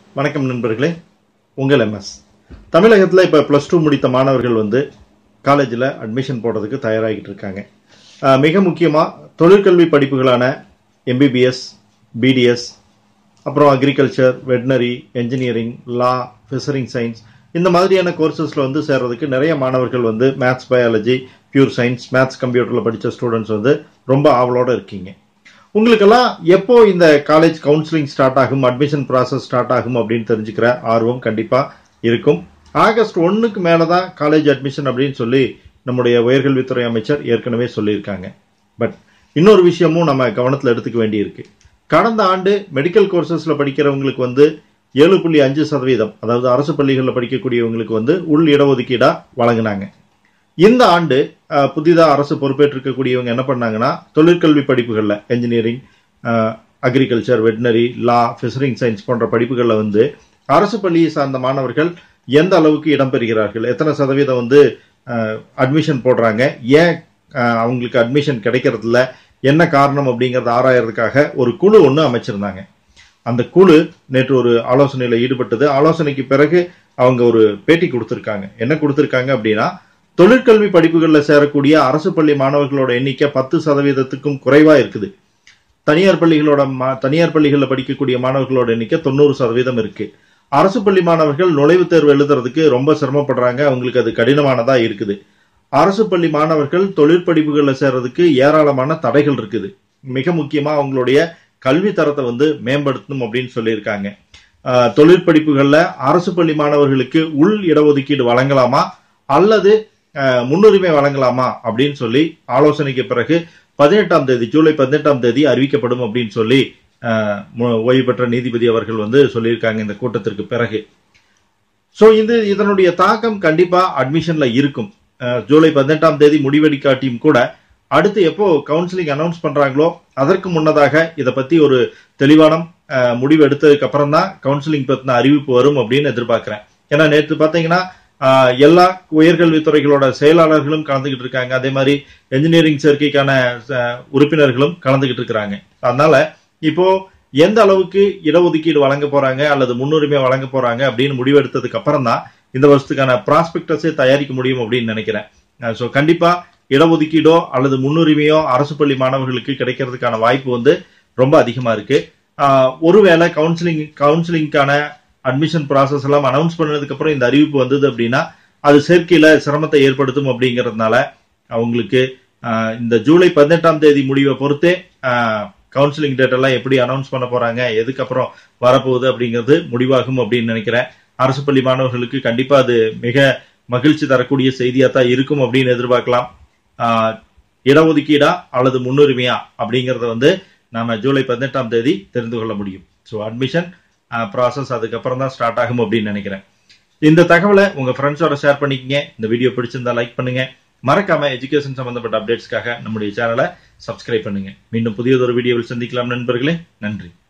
வணக்கம் நண்பர்களே உங்கள் எம்எஸ் தமிழகத்தில் இப்போ ப்ளஸ் டூ முடித்த மாணவர்கள் வந்து காலேஜில் அட்மிஷன் போடுறதுக்கு தயாராகிட்டு இருக்காங்க அஹ், மிக முக்கியமாக தொழிற்கல்வி படிப்புகளான எம்பிபிஎஸ் பிடிஎஸ் அப்புறம் agriculture veterinary engineering law fishery science இந்த மாதிரியான கோர்சஸில் வந்து சேர்றதுக்கு நிறைய மாணவர்கள் வந்து maths biology pure science maths கம்ப்யூட்டரில் படித்த ஸ்டூடெண்ட்ஸ் வந்து ரொம்ப ஆவலோட இருக்கீங்க உங்களுக்கெல்லாம் எப்போ இந்த காலேஜ் கவுன்சிலிங் ஸ்டார்ட் ஆகும் அட்மிஷன் ப்ராசஸ் ஸ்டார்ட் ஆகும் அப்படின்னு தெரிஞ்சுக்கிற ஆர்வம் கண்டிப்பா இருக்கும் ஆகஸ்ட் ஒன்னுக்கு மேல தான் காலேஜ் அட்மிஷன் அப்படின்னு சொல்லி நம்முடைய உயர்கல்வித்துறை அமைச்சர் ஏற்கனவே சொல்லியிருக்காங்க பட் இன்னொரு விஷயமும் நம்ம கவனத்தில் எடுத்துக்க வேண்டியிருக்கு கடந்த ஆண்டு மெடிக்கல் கோர்சஸ்ல படிக்கிறவங்களுக்கு வந்து ஏழு புள்ளி அஞ்சு சதவீதம் அதாவது அரசு பள்ளிகளில் படிக்கக்கூடியவங்களுக்கு வந்து உள் இடஒதுக்கீடா வழங்கினாங்க இந்த ஆண்டு அஹ், புதிதா அரசு பொறுப்பேற்றிருக்கக்கூடியவங்க என்ன பண்ணாங்கன்னா தொழிற்கல்வி படிப்புகள்ல engineering agriculture veterinary law fishery science போன்ற படிப்புகள்ல வந்து அரசு பள்ளியை சார்ந்த மாணவர்கள் எந்த அளவுக்கு இடம்பெறுகிறார்கள் எத்தனை சதவீதம் வந்து அட்மிஷன் போடுறாங்க ஏன் அஹ், அவங்களுக்கு அட்மிஷன் கிடைக்கிறதுல என்ன காரணம் அப்படிங்கறத ஆராயறதுக்காக ஒரு குழு ஒன்று அமைச்சிருந்தாங்க அந்த குழு நேற்று ஒரு ஆலோசனையில ஈடுபட்டது ஆலோசனைக்கு பிறகு அவங்க ஒரு பேட்டி கொடுத்திருக்காங்க என்ன கொடுத்திருக்காங்க அப்படின்னா தொழிற்கல்வி படிப்புகளில் சேரக்கூடிய அரசு பள்ளி மாணவர்களோட எண்ணிக்கை பத்து சதவீதத்துக்கும் குறைவா இருக்குது தனியார் பள்ளிகளோட மா- தனியார் பள்ளிகளில் படிக்கக்கூடிய மாணவர்களோட எண்ணிக்கை தொண்ணூறு சதவீதம் இருக்கு அரசு பள்ளி மாணவர்கள் நுழைவுத் தேர்வு எழுதுறதுக்கு ரொம்ப சிரமப்படுறாங்க அவங்களுக்கு அது கடினமானதா இருக்குது அரசு பள்ளி மாணவர்கள் தொழிற்படிப்புகளில் சேர்றதுக்கு ஏராளமான தடைகள் இருக்குது மிக முக்கியமா அவங்களுடைய கல்வி தரத்தை வந்து மேம்படுத்தணும் அப்படின்னு சொல்லியிருக்காங்க ஆஹ், தொழிற்படிப்புகள்ல அரசு பள்ளி மாணவர்களுக்கு உள் இடஒதுக்கீடு வழங்கலாமா அல்லது ஆஹ், முன்னுரிமை வழங்கலாமா அப்படின்னு சொல்லி ஆலோசனைக்கு பிறகு பதினெட்டாம் தேதி ஜூலை பதினெட்டாம் தேதி அறிவிக்கப்படும் அப்படின்னு சொல்லி ஆஹ், மு- ஓய்வு பெற்ற நீதிபதி அவர்கள் வந்து சொல்லியிருக்காங்க இந்த கூட்டத்திற்கு பிறகு சோ இது இதனுடைய தாக்கம் கண்டிப்பா அட்மிஷன்ல இருக்கும் அஹ், ஜூலை பதினெட்டாம் தேதி முடிவெடுக்காட்டியும் கூட அடுத்து எப்போ கவுன்சிலிங் அனௌன்ஸ் பண்றாங்களோ அதற்கு முன்னதாக இதை பத்தி ஒரு தெளிவான அஹ், முடிவு எடுத்ததுக்கு அப்புறம் தான் கவுன்சிலிங் பத்தின அறிவிப்பு வரும் அப்படின்னு எதிர்பார்க்கிறேன் ஏன்னா நேற்று பாத்தீங்கன்னா அஹ், எல்லா உயர்கல்வித்துறைகளோட செயலாளர்களும் கலந்துகிட்டு இருக்காங்க அதே மாதிரி என்ஜினியரிங் சேர்க்கைக்கான அஹ், உறுப்பினர்களும் கலந்துகிட்டு இருக்கிறாங்க அதனால இப்போ எந்த அளவுக்கு இடஒதுக்கீடு வழங்க போறாங்க அல்லது முன்னுரிமை வழங்க போறாங்க அப்படின்னு முடிவெடுத்ததுக்கு அப்புறம் தான் இந்த வருஷத்துக்கான ப்ராஸ்பெக்டஸே தயாரிக்க முடியும் அப்படின்னு நினைக்கிறேன் ஸோ கண்டிப்பா இடஒதுக்கீடோ அல்லது முன்னுரிமையோ அரசு பள்ளி மாணவர்களுக்கு கிடைக்கிறதுக்கான வாய்ப்பு வந்து ரொம்ப அதிகமா இருக்கு ஆஹ் ஒருவேளை கவுன்சிலிங் கவுன்சிலிங்கான அட்மிஷன் ப்ராசஸ் எல்லாம் அனௌன்ஸ் பண்ணதுக்கு அப்புறம் இந்த அறிவிப்பு வந்தது அப்படின்னா அது சேர்க்கையில சிரமத்தை ஏற்படுத்தும் அப்படிங்கறதுனால அவங்களுக்கு ஆஹ் இந்த ஜூலை பதினெட்டாம் தேதி முடிவை பொறுத்தே கவுன்சிலிங் டேட் எல்லாம் எப்படி அனௌன்ஸ் பண்ண போறாங்க எதுக்கு அப்புறம் வரப்போகுது அப்படிங்கிறது முடிவாகும் அப்படின்னு நினைக்கிறேன் அரசு பள்ளி மாணவர்களுக்கு கண்டிப்பா அது மிக மகிழ்ச்சி தரக்கூடிய செய்தியா தான் இருக்கும் அப்படின்னு எதிர்பார்க்கலாம் ஆஹ் இடஒதுக்கீடா அல்லது முன்னுரிமையா அப்படிங்கறத வந்து நாம ஜூலை பதினெட்டாம் தேதி தெரிந்து கொள்ள முடியும் ஸோ அட்மிஷன் ப்ராசஸ் அதுக்கப்புறம் தான் ஸ்டார்ட் ஆகும் அப்படின்னு நினைக்கிறேன் இந்த தகவலை உங்க ஃப்ரெண்ட்ஸோட ஷேர் பண்ணிக்கங்க இந்த வீடியோ பிடிச்சிருந்தா லைக் பண்ணுங்க மறக்காம எஜுகேஷன் சம்பந்தப்பட்ட அப்டேட்ஸ்க்காக நம்முடைய சேனலை சப்ஸ்கிரைப் பண்ணுங்க மீண்டும் புதியதொரு வீடியோவில் சந்திக்கலாம் நண்பர்களே நன்றி